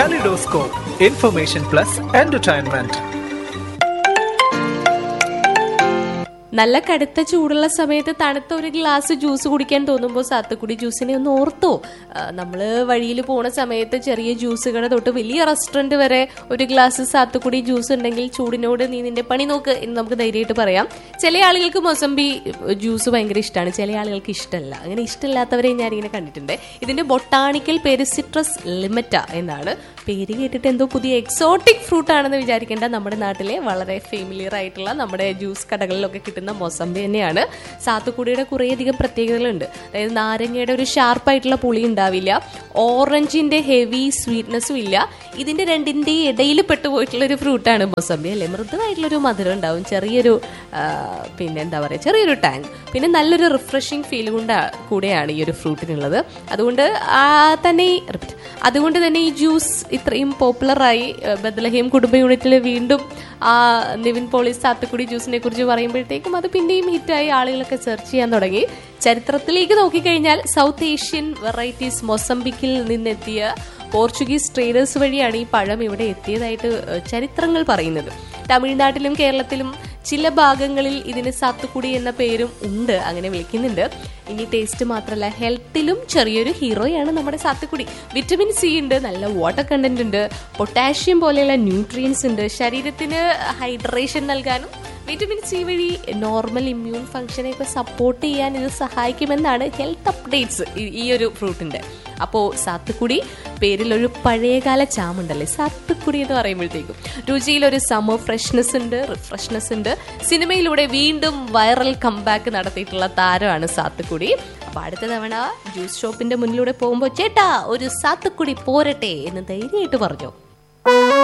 Kaleidoscope, information plus entertainment. നല്ല കടുത്ത ചൂടുള്ള സമയത്ത് തണുത്ത ഒരു ഗ്ലാസ് ജ്യൂസ് കുടിക്കാൻ തോന്നുമ്പോൾ സാത്തുക്കുടി ജ്യൂസിനെ ഒന്ന് ഓർത്തോ നമ്മൾ വഴിയിൽ പോണ സമയത്ത് ചെറിയ ജ്യൂസ് കട തൊട്ട് വലിയ റെസ്റ്റോറന്റ് വരെ ഒരു ഗ്ലാസ് സാത്തുക്കുടി ജ്യൂസ് ഉണ്ടെങ്കിൽ ചൂടിനോട് നീ നിന്റെ പണി നോക്ക് എന്ന് നമുക്ക് ധൈര്യമായിട്ട് പറയാം ചില ആളുകൾക്ക് മൊസംബി ജ്യൂസ് ഭയങ്കര ഇഷ്ടമാണ് ചില ആളുകൾക്ക് ഇഷ്ടമല്ല അങ്ങനെ ഇഷ്ടമില്ലാത്തവരെ ഞാൻ ഇങ്ങനെ കണ്ടിട്ടുണ്ട് ഇതിന്റെ ബൊട്ടാണിക്കൽ പേര് സിട്രസ് ലിമറ്റ എന്നാണ് പേര് കേട്ടിട്ട് എന്തോ പുതിയ എക്സോട്ടിക് ഫ്രൂട്ട് ആണെന്ന് വിചാരിക്കേണ്ട നമ്മുടെ നാട്ടിലെ വളരെ ഫെമിലിയർ ആയിട്ടുള്ള നമ്മുടെ ജ്യൂസ് കടകളിലൊക്കെ കിട്ടുന്ന മൊസംബി തന്നെയാണ് സാത്തുക്കുടിയുടെ കുറേയധികം പ്രത്യേകതകളുണ്ട് അതായത് നാരങ്ങയുടെ ഒരു ഷാർപ്പായിട്ടുള്ള പുളി ഉണ്ടാവില്ല ഓറഞ്ചിന്റെ ഹെവി സ്വീറ്റ്നെസ്സും ഇല്ല ഇതിന്റെ രണ്ടിന്റെ ഇടയിൽ പെട്ടുപോയിട്ടുള്ള ഒരു ഫ്രൂട്ടാണ് മൊസംബി അല്ലേ മൃദുവായിട്ടുള്ള ഒരു മധുരം ഉണ്ടാവും ചെറിയൊരു ആ, പിന്നെ എന്താ പറയുക ചെറിയൊരു ടാങ്ക് പിന്നെ നല്ലൊരു റിഫ്രഷിങ് ഫീൽ കൊണ്ട് കൂടെയാണ് ഈ ഒരു ഫ്രൂട്ടിനുള്ളത് അതുകൊണ്ട് ആ തന്നെ ഈ- repeat. അതുകൊണ്ട് തന്നെ ഈ ജ്യൂസ് ഇത്രയും പോപ്പുലറായി ബദലഹീം കുടുംബ യൂണിറ്റിൽ വീണ്ടും ആ നിവിൻ പോളീസ് സാത്തുക്കുടി ജ്യൂസിനെ കുറിച്ച് പറയുമ്പോഴത്തേക്കും അത് പിന്നെയും ഹിറ്റായി ആളുകളൊക്കെ സെർച്ച് ചെയ്യാൻ തുടങ്ങി ചരിത്രത്തിലേക്ക് നോക്കിക്കഴിഞ്ഞാൽ സൗത്ത് ഏഷ്യൻ വെറൈറ്റീസ് മൊസംബിക്കിൽ നിന്നെത്തിയ പോർച്ചുഗീസ് ട്രേഡേഴ്സ് വഴിയാണ് ഈ പഴം ഇവിടെ എത്തിയതായിട്ട് ഏഹ്, ചരിത്രങ്ങൾ പറയുന്നത് തമിഴ്നാട്ടിലും കേരളത്തിലും ചില ഭാഗങ്ങളിൽ ഇതിന് സാത്തുക്കുടി എന്ന പേരും ഉണ്ട് അങ്ങനെ വിളിക്കുന്നുണ്ട് ഇനി ടേസ്റ്റ് മാത്രമല്ല ഹെൽത്തിലും ചെറിയൊരു ഹീറോയാണ് നമ്മുടെ സാത്തുക്കുടി വിറ്റമിൻ സി ഉണ്ട് നല്ല വാട്ടർ കണ്ടന്റ് ഉണ്ട് പൊട്ടാഷ്യം പോലെയുള്ള ന്യൂട്രിയൻസ് ഉണ്ട് ശരീരത്തിന് ഹൈഡ്രേഷൻ നൽകാനും വിറ്റമിൻ സി വഴി നോർമൽ ഇമ്മ്യൂൺ ഫംഗ്ഷനെ ഒക്കെ സപ്പോർട്ട് ചെയ്യാൻ ഇത് സഹായിക്കുമെന്നാണ് ഹെൽത്ത് അപ്ഡേറ്റ്സ് ഈ ഒരു ഫ്രൂട്ടിന്റെ അപ്പോൾ സാത്തുക്കുടി പേരിൽ ഒരു പഴയകാല ചാമുണ്ടല്ലേ സാത്തുക്കുടി എന്ന് പറയുമ്പോഴത്തേക്കും രുചിയിൽ ഒരു സമർ ഫ്രഷ്നെസ് ഉണ്ട് റിഫ്രഷ്നെസ് ഉണ്ട് സിനിമയിലൂടെ വീണ്ടും വൈറൽ കംബാക്ക് നടത്തിയിട്ടുള്ള താരമാണ് സാത്തുക്കുടി അപ്പൊ അടുത്ത തവണ ജ്യൂസ് ഷോപ്പിന്റെ മുന്നിലൂടെ പോകുമ്പോൾ ചേട്ടാ ഒരു സാത്തുക്കുടി പോരട്ടെ എന്ന് ധൈര്യമായിട്ട് പറഞ്ഞു